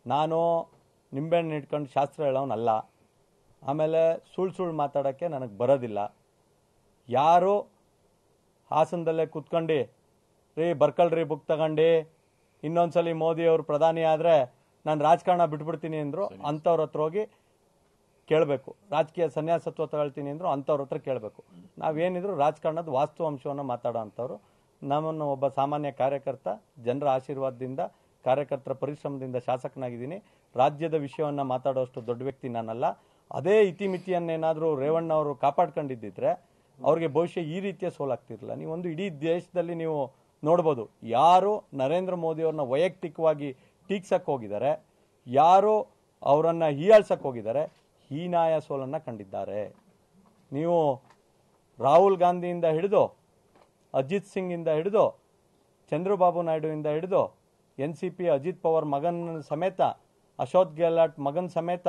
ನಾನು ನಿಂಬೆಹಣ್ಣು ಇಟ್ಕೊಂಡು ಶಾಸ್ತ್ರ ಹೇಳೋನಲ್ಲ ಆಮೇಲೆ ಸುಳ್ಳು ಸುಳ್ಳು ಮಾತಾಡೋಕ್ಕೆ ನನಗೆ ಬರೋದಿಲ್ಲ ಯಾರು ಹಾಸನದಲ್ಲೇ ಕೂತ್ಕೊಂಡು ರೀ ಬರ್ಕಳ್ರಿ ಬುಕ್ ತಗೊಂಡು ಇನ್ನೊಂದ್ಸಲಿ ಮೋದಿ ಅವರು ಪ್ರಧಾನಿ ಆದರೆ ನಾನು ರಾಜಕಾರಣ ಬಿಟ್ಬಿಡ್ತೀನಿ ಅಂದರು ಅಂಥವ್ರ ಹತ್ರ ಹೋಗಿ ಕೇಳಬೇಕು ರಾಜಕೀಯ ಸನ್ಯಾಸತ್ವ ತಗೊಳ್ತೀನಿ ಅಂದ್ರು ಅಂಥವ್ರ ಹತ್ರ ಕೇಳಬೇಕು ನಾವೇನಿದ್ರು ರಾಜಕಾರಣದ ವಾಸ್ತವಾಂಶವನ್ನು ಮಾತಾಡೋ ಅಂಥವ್ರು ನಮ್ಮನ್ನು ಒಬ್ಬ ಸಾಮಾನ್ಯ ಕಾರ್ಯಕರ್ತ ಜನರ ಆಶೀರ್ವಾದದಿಂದ ಕಾರ್ಯಕರ್ತರ ಪರಿಶ್ರಮದಿಂದ ಶಾಸಕನಾಗಿದ್ದೀನಿ ರಾಜ್ಯದ ವಿಷಯವನ್ನು ಮಾತಾಡೋಷ್ಟು ದೊಡ್ಡ ವ್ಯಕ್ತಿ ನಾನಲ್ಲ ಅದೇ ಇತಿಮಿತಿಯನ್ನೇನಾದರೂ ರೇವಣ್ಣ ಅವರು ಕಾಪಾಡ್ಕೊಂಡಿದ್ದಿದ್ರೆ ಅವ್ರಿಗೆ ಬಹುಶಃ ಈ ರೀತಿಯ ಸೋಲಾಗ್ತಿರಲಿಲ್ಲ ನೀವೊಂದು ಇಡೀ ದೇಶದಲ್ಲಿ ನೀವು ನೋಡ್ಬೋದು ಯಾರು ನರೇಂದ್ರ ಮೋದಿ ಅವ್ರನ್ನ ವೈಯಕ್ತಿಕವಾಗಿ ಟೀಕ್ಸಕ್ಕೆ ಹೋಗಿದ್ದಾರೆ ಯಾರು ಅವರನ್ನ ಹೀಯಾಳ್ಸಕ್ಕೆ ಹೋಗಿದ್ದಾರೆ ಹೀನಾಯ ಸೋಲನ್ನ ಕಂಡಿದ್ದಾರೆ ನೀವು ರಾಹುಲ್ ಗಾಂಧಿಯಿಂದ ಹಿಡಿದು ಅಜಿತ್ ಸಿಂಗಿಂದ ಹಿಡಿದು ಚಂದ್ರಬಾಬು ನಾಯ್ಡುವಿಂದ ಹಿಡಿದು N C P Ajit Pawar ಮಗನ ಸಮೇತ ಅಶೋಕ್ ಗೆಹ್ಲಾಟ್ ಮಗನ ಸಮೇತ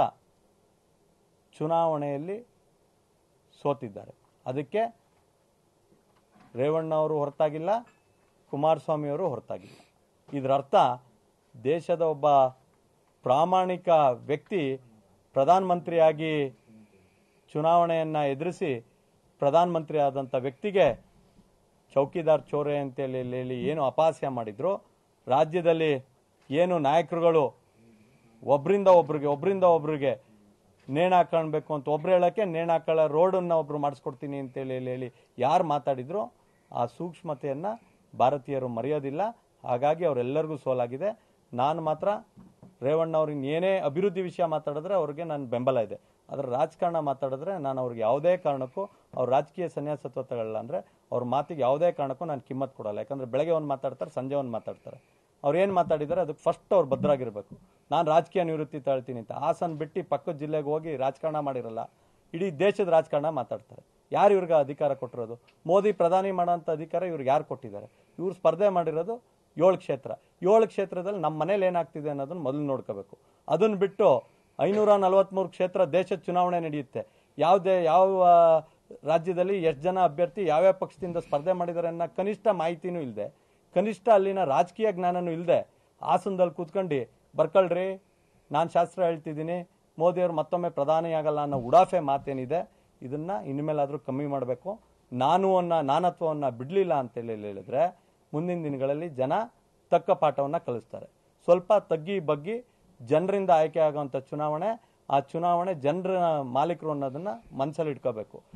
ಚುನಾವಣೆಯಲ್ಲಿ ಸೋತಿದ್ದಾರೆ ಅದಕ್ಕೆ ರೇವಣ್ಣ ಅವರು ಹೊರತಾಗಿಲ್ಲ ಕುಮಾರಸ್ವಾಮಿ ಅವರು ಹೊರತಾಗಿಲ್ಲ ಇದರ ಅರ್ಥ ದೇಶದ ಒಬ್ಬ ಪ್ರಾಮಾಣಿಕ ವ್ಯಕ್ತಿ ಪ್ರಧಾನಮಂತ್ರಿಯಾಗಿ ಚುನಾವಣೆಯನ್ನು ಎದುರಿಸಿ ಪ್ರಧಾನಮಂತ್ರಿ ಆದಂಥ ವ್ಯಕ್ತಿಗೆ ಚೌಕಿದಾರ್ ಚೋರೆ ಅಂತೇಳಿ ಹೇಳಿ ಏನು ಅಪಹಾಸ್ಯ ಮಾಡಿದ್ರು ರಾಜ್ಯದಲ್ಲಿ ಏನು ನಾಯಕರುಗಳು ಒಬ್ರಿಂದ ಒಬ್ರಿಗೆ ಒಬ್ರಿಂದ ಒಬ್ರಿಗೆ ನೇಣು ಹಾಕೊಳ್ಬೇಕು ಅಂತ ಒಬ್ರು ಹೇಳಕ್ಕೆ ನೇಣು ಹಾಕೊಳ್ಳೋ ರೋಡನ್ನು ಒಬ್ರು ಮಾಡಿಸ್ಕೊಡ್ತೀನಿ ಅಂತೇಳಿ ಹೇಳಿ ಹೇಳಿ ಯಾರು ಮಾತಾಡಿದ್ರು ಆ ಸೂಕ್ಷ್ಮತೆಯನ್ನು ಭಾರತೀಯರು ಮರೆಯೋದಿಲ್ಲ ಹಾಗಾಗಿ ಅವರೆಲ್ಲರಿಗೂ ಸೋಲಾಗಿದೆ ನಾನು ಮಾತ್ರ ರೇವಣ್ಣ ಅವ್ರಿಗೆ ಏನೇ ಅಭಿವೃದ್ಧಿ ವಿಷಯ ಮಾತಾಡಿದ್ರೆ ಅವ್ರಿಗೆ ನನ್ನ ಬೆಂಬಲ ಇದೆ ಅದರ ರಾಜಕಾರಣ ಮಾತಾಡಿದ್ರೆ ನಾನು ಅವ್ರಿಗೆ ಯಾವುದೇ ಕಾರಣಕ್ಕೂ ಅವ್ರ ರಾಜಕೀಯ ಸನ್ಯಾಸತ್ವ ತಗೊಳ್ಳಲ್ಲ ಅಂದರೆ ಅವ್ರ ಮಾತಿಗೆ ಯಾವುದೇ ಕಾರಣಕ್ಕೂ ನಾನು ಕಿಮ್ಮತ್ ಕೊಡಲ್ಲ ಯಾಕಂದ್ರೆ ಬೆಳಗ್ಗೆ ಒಂದು ಮಾತಾಡ್ತಾರೆ ಸಂಜೆ ಒಂದು ಮಾತಾಡ್ತಾರೆ ಅವ್ರು ಏನು ಮಾತಾಡಿದ್ದಾರೆ ಅದಕ್ಕೆ ಫಸ್ಟ್ ಅವ್ರು ಭದ್ರಾಗಿರ್ಬೇಕು ನಾನು ರಾಜಕೀಯ ನಿವೃತ್ತಿ ತಳ್ತೀನಿ ಅಂತ ಹಾಸನ್ ಬಿಟ್ಟು ಪಕ್ಕದ ಜಿಲ್ಲೆಗೆ ಹೋಗಿ ರಾಜಕಾರಣ ಮಾಡಿರಲ್ಲ ಇಡೀ ದೇಶದ ರಾಜಕಾರಣ ಮಾತಾಡ್ತಾರೆ ಯಾರು ಇವ್ರಿಗೆ ಅಧಿಕಾರ ಕೊಟ್ಟಿರೋದು ಮೋದಿ ಪ್ರಧಾನಿ ಮಾಡೋಂಥ ಅಧಿಕಾರ ಇವ್ರಿಗೆ ಯಾರು ಕೊಟ್ಟಿದ್ದಾರೆ ಇವ್ರು ಸ್ಪರ್ಧೆ ಮಾಡಿರೋದು ಏಳು ಕ್ಷೇತ್ರ ಏಳು ಕ್ಷೇತ್ರದಲ್ಲಿ ನಮ್ಮ ಮನೇಲಿ ಏನಾಗ್ತಿದೆ ಅನ್ನೋದನ್ನ ಮೊದಲು ನೋಡ್ಕೋಬೇಕು ಅದನ್ನ ಬಿಟ್ಟು ಐನೂರ ನಲವತ್ಮೂರು ಕ್ಷೇತ್ರ ದೇಶದ ಚುನಾವಣೆ ನಡೆಯುತ್ತೆ ಯಾವುದೇ ಯಾವ ರಾಜ್ಯದಲ್ಲಿ ಎಷ್ಟು ಜನ ಅಭ್ಯರ್ಥಿ ಯಾವ್ಯಾವ ಪಕ್ಷದಿಂದ ಸ್ಪರ್ಧೆ ಮಾಡಿದ್ದಾರೆ ಅನ್ನೋ ಕನಿಷ್ಠ ಮಾಹಿತಿನೂ ಇಲ್ಲದೆ ಕನಿಷ್ಠ ಅಲ್ಲಿನ ರಾಜಕೀಯ ಜ್ಞಾನನೂ ಇಲ್ಲದೆ ಹಾಸನದಲ್ಲಿ ಕೂತ್ಕೊಂಡು ಬರ್ಕೊಳ್ರಿ ನಾನು ಶಾಸ್ತ್ರ ಹೇಳ್ತಿದ್ದೀನಿ ಮೋದಿಯವರು ಮತ್ತೊಮ್ಮೆ ಪ್ರಧಾನಿ ಆಗಲ್ಲ ಅನ್ನೋ ಉಡಾಫೆ ಮಾತೇನಿದೆ ಇದನ್ನ ಇನ್ಮೇಲಾದರೂ ಕಮ್ಮಿ ಮಾಡಬೇಕು ನಾನು ಅನ್ನೋ ನಾನತ್ವವನ್ನು ಬಿಡಲಿಲ್ಲ ಅಂತೇಳಿ ಹೇಳಿದ್ರೆ ಮುಂದಿನ ದಿನಗಳಲ್ಲಿ ಜನ ತಕ್ಕ ಪಾಠವನ್ನು ಕಲಿಸ್ತಾರೆ ಸ್ವಲ್ಪ ತಗ್ಗಿ ಬಗ್ಗಿ ಜನರಿಂದ ಆಯ್ಕೆ ಆಗುವಂಥ ಚುನಾವಣೆ ಆ ಚುನಾವಣೆ ಜನರ ಮಾಲೀಕರು ಅನ್ನೋದನ್ನ ಮನಸ್ಸಲ್ಲಿ ಇಟ್ಕೋಬೇಕು